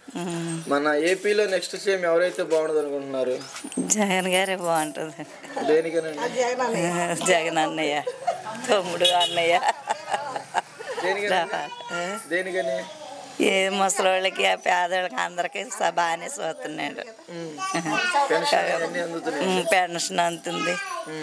మన ఏపీలో next CM ఎవరైతే బాగుండదు అనుకుంటున్నారు జగన్ గారే బాగుంటుంది దేనికనండి జగన్ అన్నయ్య తమ్ముడు అన్నయ్య దేనికని దేనికని ఏ ముసలోళ్ళకి ఆ పేదోళ్ళకి అందరికి స- బాగానే చూస్తున్నాడు పెన్షన్ అన్నీ అందుతున్నాయి ఉమ్, పెన్షన్ అందుతుంది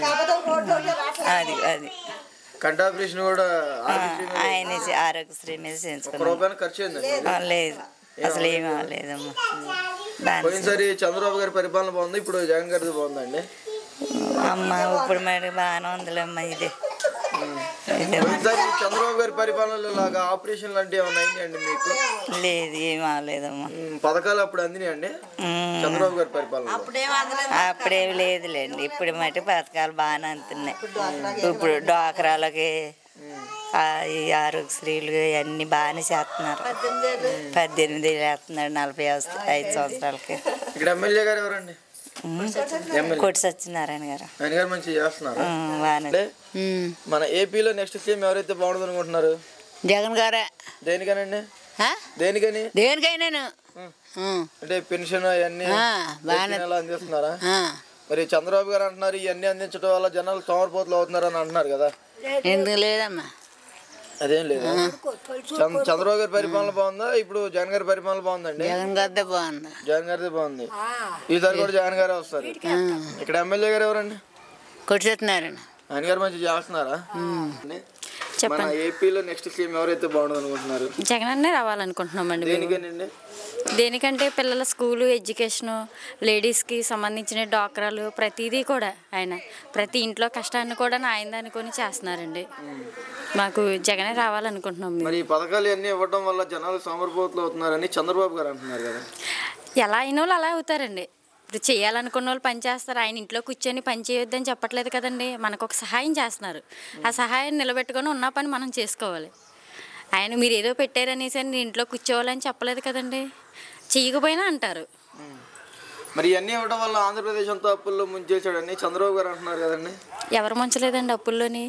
అది అది కంటి ఆపరేషన్ కూడా ఆ, ఆరోగ్యశ్రీ మీద ఆయన ఇచ్చి ఆరోగ్యశ్రీ మీద ఒక్క చేయించుకున్నాడు రూపాయలు ఖర్చు అయిందండి ఆ, లేదు అసలు ఏమీ అవ్వలేదమ్మా బాగా పోయినసారి చంద్రబాబు గారి పరిపాలన బాగుంది ఇప్పుడు జగన్ గారిది బాగుందండి అమ్మ ఇప్పుడు మరి బాగానే ఉందిలేమ్మా ఇది ఇది పోయినసారి చంద్రబాబు గారి పరిపాలనలో లాగా ఆపరేషన్ లాంటివి ఏమైనా అయినాయండి మీకు లేదు ఏమీ అవ్వలేదమ్మా ఉమ్, పథకాలు అప్పుడు అందినాయండి ఉమ్. చంద్రబాబు గారి పరిపాలన అప్పుడేమి లేదులేండి ఇప్పుడు మట్టి పథకాలు బాగానే అందుతున్నాయి ఇప్పుడు డ్వాక్రాలకి ఆ, ఈ ఆరోగ్యశ్రీలు ఇవన్నీ బాగానే చేస్తున్నారు పద్దెనిమిది వేస్తున్నాడు నలభై వస్తు- ఐదు సంవత్సరాలకి ఇక్కడ ఎమ్మెల్యే గారు ఎవరండి ఎమ్మెల్యే కొట్టి సత్యనారాయణ గారు ఆయన గారు మంచిగా చేస్తున్నారు ఉమ్, బాగానే అంటే మన ఏపీలో నెక్స్ట్ సీఎం ఎవరైతే బాగుండదు అనుకుంటున్నారు జగన్ గారే దేనికనండి ఆ? దేనికని దేనికైనాను ఉం. అంటే పెన్షన్ అవన్నీ ఆ, బాగానే. ప్రతి నెల అందిస్తున్నారా ఆ. మరి చంద్రబాబు గారు అంటున్నారు ఇవన్నీ అందించడం వల్ల జనాలు సోమరిపోతులు అవుతున్నారు అని అంటున్నారు కదా ఎందుకు లేదమ్మా అదేం లేదు చంద్ర- చంద్రబాబు గారి పరిపాలన బాగుందా ఇప్పుడు జగన్ గారి పరిపాలన బాగుందండి జగన్ గారిదే బాగుంది జగన్ గారిది బాగుంది ఈసారి కూడా జగన్ గారే వస్తారు ఇక్కడ ఎమ్మెల్యే గారు ఎవరండి కొట్టేస్తున్నారండి ఆయన గారు మంచిగా చేస్తున్నారా మన ఏపీలో నెక్స్ట్ సీఎం ఎవరైతే బాగుండదు అనుకుంటున్నారు జగన్ అన్నే రావాలనుకుంటున్నామండి మేము దేనికేనండి దేనికంటే పిల్లల స్కూలు ఎడ్యుకేషను లేడీస్కి సంబంధించిన డాక్రాలు ప్రతిదీ కూడా ఆయన ప్రతి ఇంట్లో కష్టాన్ని కూడా ఆయన అనుకొని చేస్తున్నారండి మాకు జగనే రావాలనుకుంటున్నాం మేము మరి ఈ పథకాలు అన్నీ ఇవ్వడం వల్ల జనాలు సోమరిపోతులు అవుతున్నారని చంద్రబాబు గారు అంటున్నారు కదా ఎలా అయిన వాళ్ళు అలా అవుతారండి ఇప్పుడు చేయాలనుకున్న వాళ్ళు పని చేస్తారు ఆయన ఇంట్లో కూర్చొని పని చేయొద్దని చెప్పట్లేదు కదండి మనకు ఒక సహాయం చేస్తున్నారు ఆ సహాయం నిలబెట్టుకొని ఉన్న పని మనం చేసుకోవాలి ఆయన మీరు ఏదో పెట్టారనేసి అని ఇంట్లో కూర్చోవాలని చెప్పలేదు కదండి చేయకపోయినా అంటారు మరి ఇవన్నీ ఇవ్వడం వల్ల ఆంధ్రప్రదేశ్ అంతా అప్పుల్లో ముంచేసాడని చంద్రబాబు గారు అంటున్నారు కదండి ఎవరు మంచలేదండి అప్పుల్లోని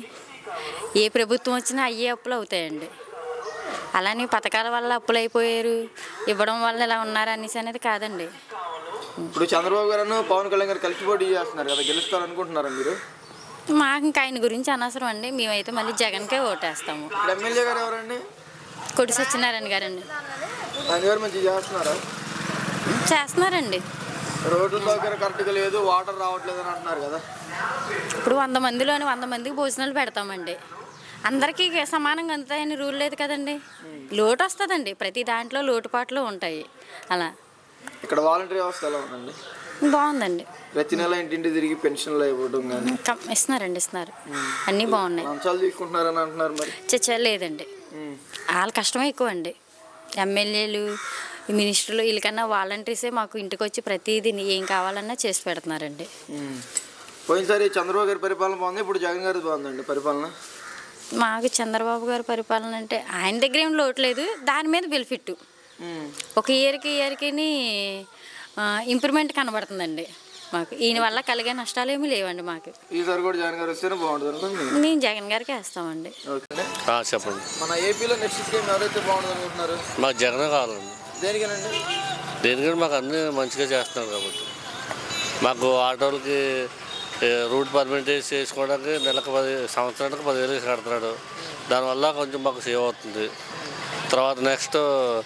ఏ ప్రభుత్వం వచ్చినా అయ్యే అప్పులు అవుతాయండి అలానే పథకాల వల్ల అప్పులు అయిపోయారు ఇవ్వడం వల్ల ఇలా ఉన్నారు అనేసి అనేది కాదండి ఇప్పుడు చంద్రబాబు గారు పవన్ కళ్యాణ్ గారు కలిసి పోటీ చేస్తున్నారు కదా గెలుస్తారు అనుకుంటున్నారా మీరు మాకు ఇంకా ఆయన గురించి అనవసరం అండి మేమైతే మళ్ళీ జగన్కే ఓటేస్తాము ఇక్కడ ఎమ్మెల్యే గారు ఎవరండి కొడి సత్యనారాయణ గారండి ఆయన గారు మంచిగా చేస్తున్నారా చేస్తున్నారండి రోడ్ల సౌకర్యం కరెక్ట్గా లేదు వాటర్ రావట్లేదు అని అంటున్నారు కదా ఇప్పుడు వంద మందిలోని వంద మందికి భోజనాలు పెడతామండి అందరికీ సమానంగా అందుతాయని రూల్ లేదు కదండి లోటు వస్తుందండి ప్రతి దాంట్లో లోటుపాట్లు ఉంటాయి అలా ఇక్కడ వాలంటీర్ వ్యవస్థ ఎలా ఉందండి బాగుందండి ప్రతి నెల ఇంటింటి తిరిగి పెన్షన్లు ఇవ్వడం కానీ కం- ఇస్తున్నారండి ఇస్తున్నారు అన్నీ బాగున్నాయి లంచాలు తీసుకుంటున్నారని అంటున్నారు మరి చచ్చా లేదండి ఉమ్. వాళ్ళ కష్టమే ఎక్కువ అండి ఎమ్మెల్యేలు ఈ మినిస్టర్లు వీళ్ళకన్నా వాలంటీర్సే మాకు ఇంటికి వచ్చి ప్రతిదీ ఏం కావాలన్నా చేసి పెడుతున్నారండి ఉమ్. పోయినసారి చంద్రబాబు గారి పరిపాలన బాగుంది ఇప్పుడు జగన్ గారి బాగుందండి పరిపాలన మాకు చంద్రబాబు గారి పరిపాలన అంటే ఆయన దగ్గర ఏం లోటు లేదు దాని మీద బెనిఫిట్ ఉమ్. ఒక ఇయర్కి ఇయర్కి ఇంప్రూవ్మెంట్ కనబడుతుందండి మాకు ఈయన వల్ల కలిగే నష్టాలు ఏమీ లేవండి మాకు ఈసారి కూడా జగన్ గారు వస్తేనే బాగుంటుంది అనుకుంటున్నాను నేను జగన్ గారికి వేస్తామండి ఓకే ఆ, చెప్పండి మన ఏపీలో నెక్స్ట్ సీఎం ఎవరైతే బాగుంటుంది అనుకుంటున్నారు మాకు జగనే కావాలండి దేనికేనండి దేనికంటే మాకు అన్నీ మంచిగా చేస్తున్నారు కాబట్టి మాకు ఆటోలకి ఏ, రూట్ పర్మిట్ వేసి చేసుకోవడానికి నెలకు పది సంవత్సరానికి పదివేలు కడుతున్నాడు దానివల్ల కొంచెం మాకు సేవ్ అవుతుంది తర్వాత నెక్స్ట్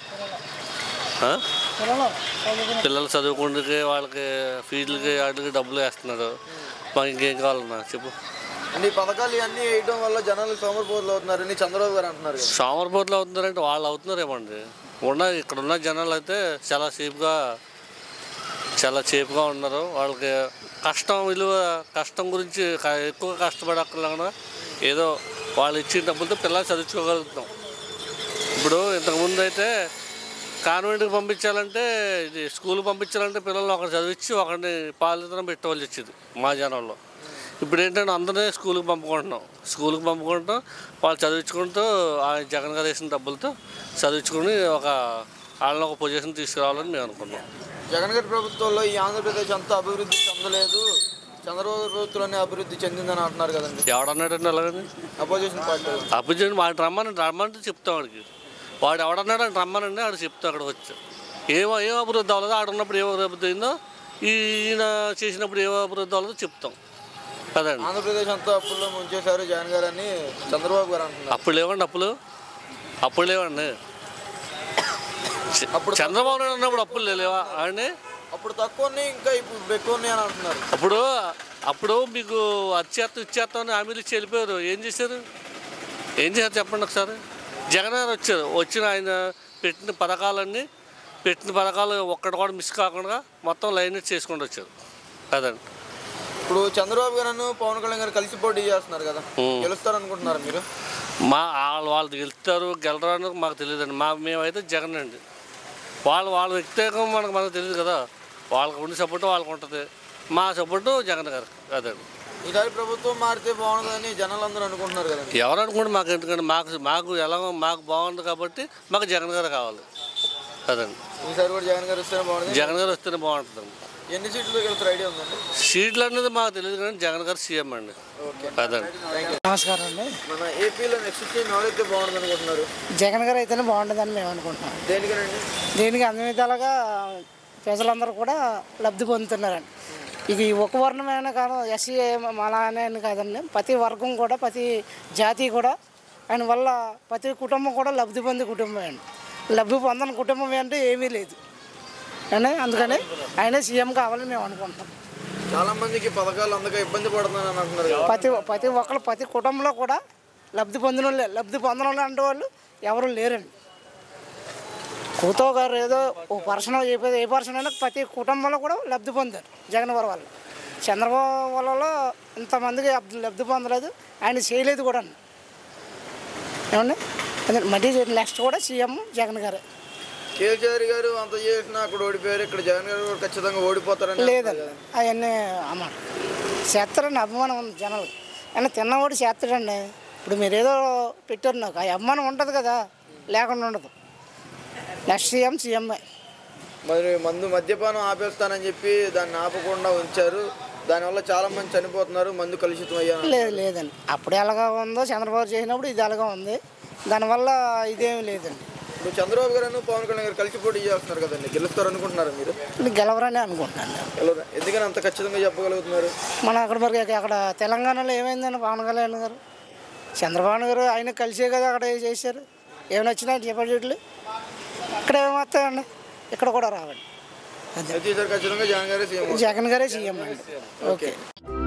ఆ? పిల్లలు చదువుకుంటే వాళ్ళకి ఫీజులకి వాటికి డబ్బులు వేస్తున్నాడు మాకు ఇంకేం కావాలన్నా చెప్పు అంటే ఈ పథకాలు ఇవన్నీ వేయడం వల్ల జనాలు సోమరిపోతులు అవుతున్నారని చంద్రబాబు గారు అంటున్నారు కదా సోమరిపోతులు అవుతున్నారంటే వాళ్ళు అవుతున్నారేమండి ఉన్న ఇక్కడ ఉన్న జనాలు అయితే చాలా చీప్గా చాలా చీప్గా ఉన్నారు వాళ్ళకి కష్టం విలువ కష్టం గురించి క- ఎక్కువ కష్టపడక్కర్లేకుండా ఏదో వాళ్ళు ఇచ్చిన డబ్బులతో పిల్లలు చదివించుకోగలుగుతాం ఇప్పుడు ఇంతకుముందు అయితే కాన్వెంట్కి పంపించాలంటే ఇది స్కూల్కి పంపించాలంటే పిల్లల్ని ఒకరు చదివించి ఒకరిని పాలితనం పెట్టవలసి వచ్చింది మా జనంలో ఇప్పుడు ఏంటంటే అందరినీ స్కూల్కి పంపుకుంటున్నాం స్కూల్కి పంపుకుంటాం వాళ్ళు చదివించుకుంటూ ఆ జగన్ గారు వేసిన డబ్బులతో చదివించుకుని ఒక వాళ్ళని ఒక పొజిషన్ తీసుకురావాలని మేము అనుకున్నాం జగన్ గారి ప్రభుత్వంలో ఈ ఆంధ్రప్రదేశ్ అంతా అభివృద్ధి చెందలేదు చంద్రబాబు ప్రభుత్వంలోనే అభివృద్ధి చెందిందని అంటున్నారు కదండి ఎవడన్నాడంటే అలాగని అపోజిషన్ పార్టీ అభిజన్ వాడు రమ్మని రమ్మంటే చెప్తాం వాడికి వాడు ఎవడన్నాడు అని రమ్మనండి వాడు చెప్తా అక్కడికి వచ్చి ఏం ఏం అభివృద్ధి అవ్వలేదో ఆడ ఉన్నప్పుడు ఏం అభివృద్ధి అయిందో ఈయన చేసినప్పుడు ఏం అభివృద్ధి అవ్వలేదో చెప్తాం కదండి ఆంధ్రప్రదేశ్ అంతా అప్పుల్లో ముంచేశారు జగన్ గారు అని చంద్రబాబు గారు అంటున్నారు అప్పుడు లేవండి అప్పులు అప్పుడు లేవండి చ- అప్పుడు చంద్రబాబు నాయుడు ఉన్నప్పుడు అప్పులు లేవా అండి అప్పుడు తక్కువ ఉన్నాయి, ఇంకా ఇప్పుడు ఎక్కువ ఉన్నాయి అని అంటున్నారు అప్పుడు అప్పుడు మీకు అత్యేత్తం ఇచ్చేస్తాం అని హామీలు ఇచ్చి వెళ్ళిపోయారు ఏం చేశారు ఏం చేశారు చెప్పండి ఒకసారి జగన్ గారు వచ్చారు వచ్చిన ఆయన పెట్టిన పథకాలన్నీ పెట్టిన పథకాలు ఒక్కటి కూడా మిస్ కాకుండా మొత్తం లైన్ చేసుకుంటూ వచ్చారు కదండి ఇప్పుడు చంద్రబాబు గారు పవన్ కళ్యాణ్ గారు కలిసి పోటీ చేస్తున్నారు కదా ఉం. గెలుస్తారు అనుకుంటున్నారు మీరు మా వాళ్ళు వాళ్ళు గెలుస్తారు గెలరా అని మాకు తెలియదండి మా మేమైతే జగన్ అండి వాళ్ళు వాళ్ళ వ్యక్తిగతం మనకు మనకు తెలియదు కదా వాళ్ళకి ఉండి సపోర్ట్ వాళ్ళకి ఉంటుంది మా సపోర్టు జగన్ గారు అదండి ఈసారి ప్రభుత్వం మారితే బాగుంటుందని జనాలు అందరూ అనుకుంటున్నారు కదండి ఎవరు అనుకోండి మాకు ఎందుకంటే మాకు మాకు ఎలా మాకు బాగుంది కాబట్టి మాకు జగన్ గారు కావాలి అదండి ఈసారి కూడా జగన్ గారు వస్తేనే బాగుంటుంది జగన్ గారు వస్తేనే బాగుంటుందండి ఎన్ని సీట్లు గెలుస్తారు ఐడియా ఉందండి సీట్లు అనేది మాకు తెలియదు కానీ జగన్ గారు సీఎం అండి ఓకే అదండి థ్యాంక్ యూ నమస్కారం అండి మన ఏపీలో నెక్స్ట్ సీఎం ఎవరైతే బాగుంటుంది అనుకుంటున్నారు జగన్ గారు అయితేనే బాగుంటుందని మేము అనుకుంటున్నాం దేనికనండి దీనికి అన్ని విధాలుగా ప్రజలందరూ కూడా లబ్ధి పొందుతున్నారండి ఇది ఒక వర్ణమైన కాదు ఎస్సీ మలానే అని కాదండి ప్రతి వర్గం కూడా ప్రతి జాతి కూడా ఆయన వల్ల ప్రతి కుటుంబం కూడా లబ్ధి పొందే కుటుంబం అండి లబ్ధి పొందని కుటుంబం అంటే ఏమీ లేదు అని అందుకని ఆయన సీఎం కావాలని మేము అనుకుంటున్నాం చాలా మందికి పథకాలు అందక ఇబ్బంది పడుతున్నారని అంటున్నారు కదా ప్రతి ప్రతి ఒక్కరు ప్రతి కుటుంబంలో కూడా లబ్ధి పొందిన వాళ్ళే లబ్ధి పొందిన వాళ్ళు అంటే వాళ్ళు ఎవరు లేరండి కూతో గారు ఏదో ఓ పర్సన్ చెప్పేది ఏ పర్సన్ అయినా ప్రతి కుటుంబంలో కూడా లబ్ధి పొందారు జగన్ గారి వల్ల చంద్రబాబు వల్ల ఇంతమందికి లబ్ధి- లబ్ధి పొందలేదు ఆయన చేయలేదు కూడా ఏమండి అదే మళ్ళీ నెక్స్ట్ కూడా సీఎం జగన్ గారే కేసీఆర్ గారు అంత చేసినా అక్కడ ఓడిపోయారు ఇక్కడ జగన్ గారు కూడా ఖచ్చితంగా ఓడిపోతారని అంటున్నారు లేదండి కదా. అవన్నీ అన్నమాట చేస్తారండి అభిమానం ఉంది జనాలు అయినా తిన్నవాడు చేస్తాడండి ఇప్పుడు మీరు ఏదో పెట్టారు నాకు ఆ అభిమానం ఉంటుంది కదా లేకుండా ఉండదు నెక్స్ట్ సీఎం సీఎంఏ మరి మందు మద్యపానం ఆపేస్తానని చెప్పి దాన్ని ఆపకుండా ఉంచారు దానివల్ల చాలా మంది చనిపోతున్నారు మందు కలుషితం అయ్యారు లేదు లేదండి అప్పుడు ఎలాగా ఉందో చంద్రబాబు చేసినప్పుడు ఇది ఎలాగా ఉంది దానివల్ల ఇదేమీ లేదండి ఇప్పుడు చంద్రబాబు గారు పవన్ కళ్యాణ్ గారు కలిసి పోటీ చేస్తున్నారు కదండి గెలుస్తారు అనుకుంటున్నారు మీరు ఇది గెలవరని అనుకుంటాను గెలవరా? ఎందుకని అంత ఖచ్చితంగా చెప్పగలుగుతున్నారు మన అక్కడ మరి అక్కడ తెలంగాణలో ఏమైందండి పవన్ కళ్యాణ్ గారు చంద్రబాబు గారు ఆయన కలిసే కదా అక్కడ చేశారు ఏమైనా వచ్చినా డిపాజిట్లు ఇక్కడ ఏమొస్తాయండి ఇక్కడ కూడా రావండి అయితే ఈసారి ఖచ్చితంగా జగన్ గారే సీఎం జగన్ గారే సీఎం అండి ఓకే